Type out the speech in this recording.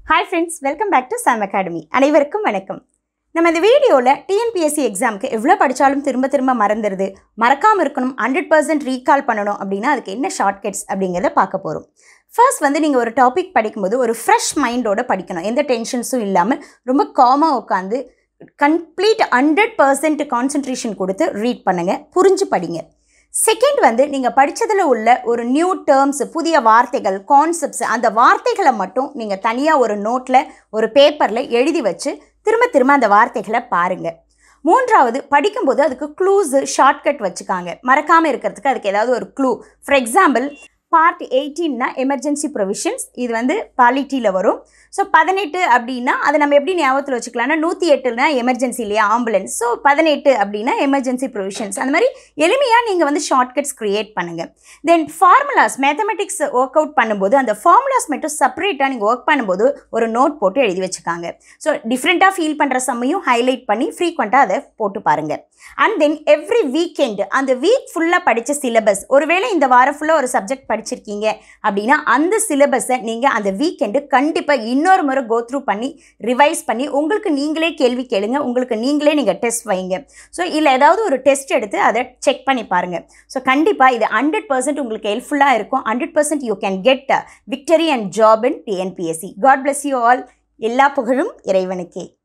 hi friends welcome back to Sam academy அனைவருக்கும் வணக்கம் நம்ம இந்த வீடியோவில் டிஎன்பிஎஸ்சி எக்ஸாமுக்கு எவ்வளோ படித்தாலும் திரும்ப திரும்ப மறந்துடுது மறக்காமல் இருக்கணும் ஹண்ட்ரட் பர்சன்ட் ரீகால் பண்ணணும் அப்படின்னா அதுக்கு என்ன ஷார்ட்கட்ஸ் அப்படிங்கிறத பார்க்க போகிறோம் ஃபர்ஸ்ட் வந்து நீங்கள் ஒரு டாபிக் படிக்கும்போது ஒரு ஃப்ரெஷ் மைண்டோட படிக்கணும் எந்த டென்ஷன்ஸும் இல்லாமல் ரொம்ப காமாக உட்காந்து கம்ப்ளீட் ஹண்ட்ரட் பர்சன்ட் கான்சன்ட்ரேஷன் கொடுத்து ரீட் பண்ணுங்கள் புரிஞ்சு படிங்க செகண்ட் வந்து நீங்கள் படித்ததில் உள்ள ஒரு நியூ டேர்ம்ஸ் புதிய வார்த்தைகள் கான்செப்ட்ஸ் அந்த வார்த்தைகளை மட்டும் நீங்கள் தனியாக ஒரு நோட்டில் ஒரு பேப்பரில் எழுதி வச்சு திரும்ப திரும்ப அந்த வார்த்தைகளை பாருங்கள் மூன்றாவது படிக்கும்போது அதுக்கு க்ளூஸு ஷார்ட்கட் வச்சுக்காங்க மறக்காமல் இருக்கிறதுக்கு அதுக்கு ஏதாவது ஒரு க்ளூ ஃபார் எக்ஸாம்பிள் பார்ட் எயிட்டீன்னா எமர்ஜென்சி ப்ரொவிஷன்ஸ் இது வந்து பாலிட்டியில் வரும் ஸோ பதினெட்டு அப்படின்னா அதை நம்ம எப்படி ஞாபகத்தில் வச்சுக்கலாம்னா நூற்றி எட்டுனா எமர்ஜென்சி இல்லையா ஆம்புலன்ஸ் ஸோ பதினெட்டு அப்படின்னா எமர்ஜென்சி ப்ரொவிஷன்ஸ் அந்த மாதிரி எளிமையாக நீங்கள் வந்து ஷார்ட்கட்ஸ் க்ரியேட் பண்ணுங்கள் then formulas mathematics work out பண்ணும்போது அந்த ஃபார்முலாஸ் மட்டும் செப்பரேட்டாக நீங்கள் ஒர்க் பண்ணும்போது ஒரு நோட் போட்டு எழுதி வச்சுக்காங்க ஸோ டிஃப்ரெண்ட்டாக ஃபீல் பண்ணுற சமயம் ஹைலைட் பண்ணி ஃப்ரீக்வெண்ட்டாக அதை போட்டு பாருங்கள் அண்ட் தென் எவ்ரி வீக்கெண்ட் அந்த வீக் ஃபுல்லாக படித்த சிலபஸ் ஒருவேளை இந்த வாரம் ஃபுல்லாக ஒரு சப்ஜெக்ட் படிச்சிருக்கீங்க அப்படின்னா அந்த சிலபஸை நீங்கள் அந்த வீக்கெண்டு கண்டிப்பாக இன்னொரு முறை கோ த்ரூ பண்ணி ரிவைஸ் பண்ணி உங்களுக்கு நீங்களே கேள்வி கேளுங்க உங்களுக்கு நீங்களே நீங்கள் டெஸ்ட் வைங்க ஸோ இல்லை ஏதாவது ஒரு டெஸ்ட் எடுத்து அதை செக் பண்ணி பாருங்கள் ஸோ கண்டிப்பாக இது ஹண்ட்ரட் பர்சன்ட் உங்களுக்கு ஹெல்ப்ஃபுல்லாக இருக்கும் hundred percent you can get victory and job in TNPSC God bless you all எல்லா புகழும் இறைவனுக்கே